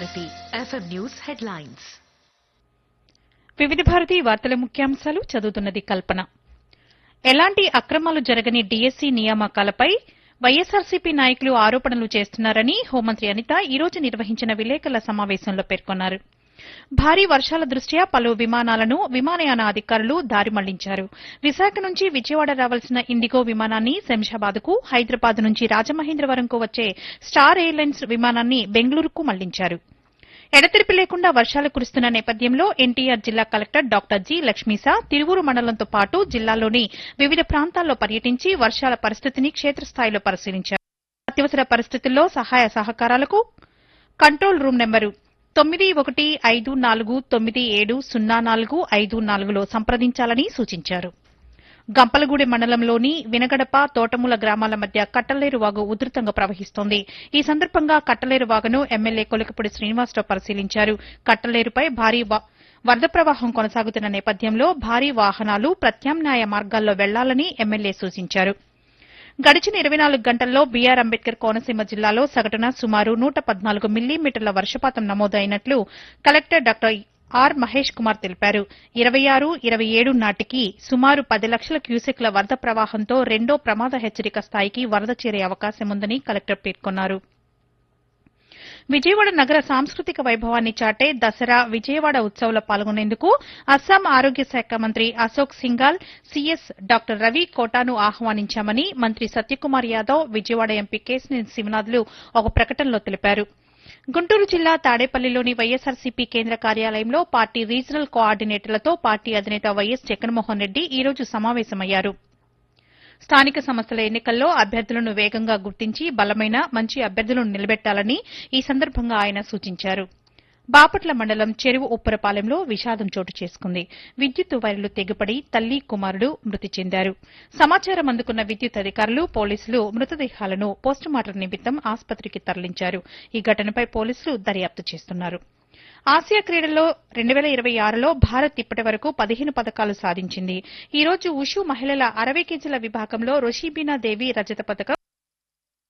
Bharati FM news headlines వివిధ భారతి వార్తల ముఖ్యాంశాలు చదువుతున్నది కల్పన ఎలాంటి అక్రమాలు జరగని డీఎస్సీ నియామకాలపై వైఎస్సార్సీపీ నాయకులు ఆరోపణలు చేస్తున్నారని హోంమంత్రి అనిత ఈ రోజు నిర్వహించిన విలేకరుల సమావేశంలో పేర్కొన్నారు భారీ వర్షాల దృష్ట్యా పలు విమానాలను విమానయాన అధికారులు దారి మళ్లించారు విశాఖ నుంచి విజయవాడ రావాల్సిన ఇండిగో విమానాన్ని శంషాబాద్కు హైదరాబాద్ నుంచి రాజమహేంద్రవరంకు వచ్చే స్టార్ ఎయిర్లైన్స్ విమానాన్ని బెంగళూరుకు మళ్లించారు ఎడతెరిపి లేకుండా వర్షాలు కురుస్తున్న నేపథ్యంలో ఎన్టీఆర్ జిల్లా collector doctor G Lakshmisha Tiruvuru మండలంతో పాటు జిల్లాలోని వివిధ ప్రాంతాల్లో పర్యటించి వర్షాల పరిస్థితిని క్షేత్రస్థాయిలో పరిశీలించారు అత్యవసర పరిస్థితుల్లో సహాయ సహకారాలకు కంట్రోల్ రూమ్ నెంబరు తొమ్మిది ఒకటి ఐదు నాలుగు తొమ్మిది ఏడు సున్నా నాలుగు ఐదు నాలుగులో సంప్రదించాలని సూచించారు గంపలగూడెం మండలంలోని వినగడప తోటమూల గ్రామాల మధ్య కట్టలేరు వాగు ఉధృతంగా ప్రవహిస్తోంది ఈ సందర్భంగా కట్టలేరు వాగును ఎమ్మెల్యే కొలికపూడి శ్రీనివాసరావు పరిశీలించారు కట్టలేరుపై భారీ వ- వరద ప్రవాహం కొనసాగుతున్న నేపథ్యంలో భారీ వాహనాలు ప్రత్యామ్నాయ మార్గాల్లో వెళ్లాలని ఎమ్మెల్యే సూచించారు గడిచిన ఇరవై నాలుగు గంటల్లో బీఆర్ అంబేద్కర్ కోనసీమ జిల్లాలో సగటున సుమారు నూట పద్నాలుగు మిల్లీమీటర్ల వర్షపాతం నమోదైనట్లు collector doctor R Mahesh Kumar తెలిపారు ఇరవై ఆరు ఇరవై ఏడు నాటికి సుమారు పది లక్షల క్యూసెక్ల వరద ప్రవాహంతో రెండో ప్రమాద హెచ్చరిక స్థాయికి వరద చేరే అవకాశం ఉందని కలెక్టర్ పేర్కొన్నారు విజయవాడ నగర సాంస్కృతిక వైభవాన్ని చాటే దసరా విజయవాడ ఉత్సవంలో పాల్గొనేందుకు అస్సాం ఆరోగ్య శాఖ మంత్రి అశోక్ సింఘాల్ సీఎస్ డాక్టర్ రవి కోటాను ఆహ్వానించామని మంత్రి సత్యకుమార్ యాదవ్ విజయవాడ ఎంపీ కేశినేని శివనాథ్లు ఒక ప్రకటనలో తెలిపారు గుంటూరు జిల్లా తాడేపల్లిలోని వైఎస్సార్సీపీ కేంద్ర కార్యాలయంలో పార్టీ రీజనల్ కోఆర్డినేటర్లతో పార్టీ అధినేత వైఎస్ జగన్మోహన్ రెడ్డి ఈ రోజు సమావేశమయ్యారు స్థానిక సంస్థల ఎన్నికల్లో అభ్యర్థులను వేగంగా గుర్తించి బలమైన మంచి అభ్యర్థులను నిలబెట్టాలని ఈ సందర్భంగా ఆయన సూచించారు బాపట్ల మండలం చెరువు ఉప్పరపాలెంలో విషాదం చోటు చేసుకుంది విద్యుత్ వైర్లు తెగిపడి తల్లి కుమారుడు మృతి చెందారు సమాచారం అందుకున్న విద్యుత్ అధికారులు పోలీసులు మృతదేహాలను పోస్టుమార్టం నిమిత్తం ఆసుపత్రికి తరలించారు ఈ ఘటనపై పోలీసులు దర్యాప్తు చేస్తున్నారు ఆసియా క్రీడల్లో రెండు వేల ఇరవై ఆరులో భారత్ ఇప్పటి వరకు పదిహేను పథకాలు సాధించింది ఈ రోజు ఉషు మహిళల అరవై కేజీల విభాగంలో రోషిబీనా దేవి రజత పథకం